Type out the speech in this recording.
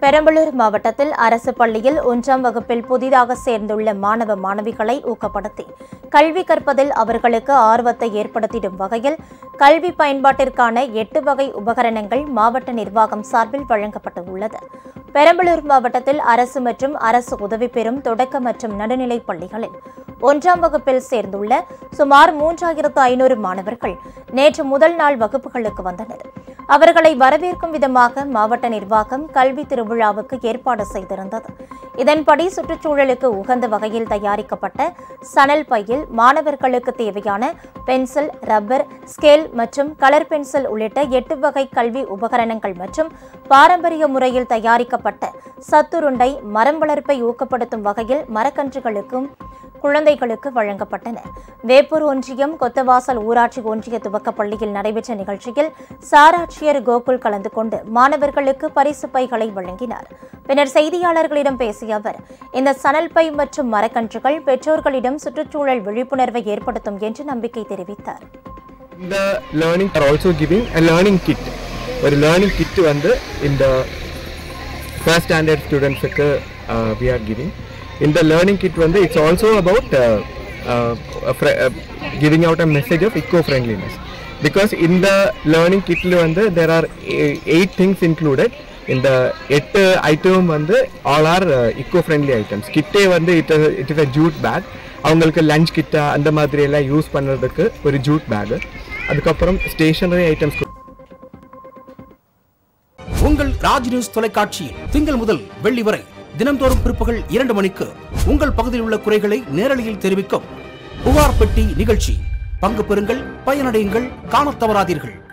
பெரம்பலூர் மாவட்டத்தில் அரசு பள்ளியில் ஒன்றாம் வகுப்பில் புதிதாக சேர்ந்துள்ள மாணவ மாணவிகளை ஊக்கப்படுத்தி கல்வி கற்பதில் அவர்களுக்கு ஆர்வத்தை ஏற்படுத்திடும் வகையில் கல்வி பயன்பாட்டிற்கான எட்டு வகை உபகரணங்கள் மாவட்ட நிர்வாகம் சார்பில் வழங்கப்பட்டுள்ளது பெரம்பலூர் மாவட்டத்தில் அரசு மற்றும் அரசு உதவி பெறும் தொடக்க மற்றும் நடுநிலைப் பள்ளிகளில் ஒன்றாம் வகுப்பில் சேர்ந்துள்ள சுமார் மூன்றாயிரத்து ஐநூறு மாணவர்கள் நேற்று முதல் நாள் வகுப்புகளுக்கு வந்தனர் அவர்களை வரவேற்கும் விதமாக மாவட்ட நிர்வாகம் கல்வி திருவிழாவுக்கு ஏற்பாடு செய்திருந்தது இதன்படி சுற்றுச்சூழலுக்கு உகந்த வகையில் தயாரிக்கப்பட்ட சணல் பையில் மாணவர்களுக்கு தேவையான பென்சில் ரப்பர் ஸ்கேல் மற்றும் கலர் பென்சில் உள்ளிட்ட எட்டு வகை கல்வி உபகரணங்கள் மற்றும் பாரம்பரிய முறையில் தயாரிக்கப்பட்ட சத்துருண்டை மரம் வளர்ப்பை ஊக்கப்படுத்தும் வகையில் மரக்கன்றுகளுக்கும் குழந்தைகளுக்கு வழங்கப்பட்டன வேப்பூர் ஒன்றியம் கொத்தவாசல் ஊராட்சி ஒன்றிய துவக்கப் பள்ளியில் நடைபெற்ற நிகழ்ச்சியில் சாராட்சியர் கோகுல் கலந்து கொண்டு மாணவர்களுக்கு பரிசு பைகளை வழங்கினார் பின்னர் செய்தியாளர்களிடம் பேசிய அவர் இந்த சணல் பை மற்றும் மரக்கன்றுகள் பெற்றோர்களிடம் சுற்றுச்சூழல் விழிப்புணர்வை ஏற்படுத்தும் என்று நம்பிக்கை தெரிவித்தார் இந்த learning are also giving a learning kit ஒரு லேர்னிங் கிட் வந்து இந்த ஃபர்ஸ்ட் ஸ்டாண்டர்ட் ஸ்டூடெண்ட்ஸுக்கு வி ஆர் கிவிங் இந்த லேர்னிங் கிட் வந்து it's also about giving out a message of eco friendliness because இந்த லேர்னிங் கிட்டில் வந்து there are eight things included இந்த எட்டு ஐட்டம் வந்து all are eco friendly items கிட்டே வந்து it it is a jute bag அவங்களுக்கு லஞ்ச் கிட்ட அந்த மாதிரி எல்லாம் யூஸ் பண்ணுறதுக்கு ஒரு ஜூட் பேகு அதுக்கப்புறம் ஸ்டேஷனரி ஐட்டம்ஸ் உங்கள் ராஜ் நியூஸ் தொலைக்காட்சியில் திங்கள் முதல் வெள்ளி வரை தினம்தோறும் பிற்பகல் இரண்டு மணிக்கு உங்கள் பகுதியில் உள்ள குறைகளை நேரலையில் தெரிவிக்கும் புகார் பெட்டி நிகழ்ச்சி பங்கு பெறுங்கள் பயனடையுங்கள் காணத் தவறாதீர்கள்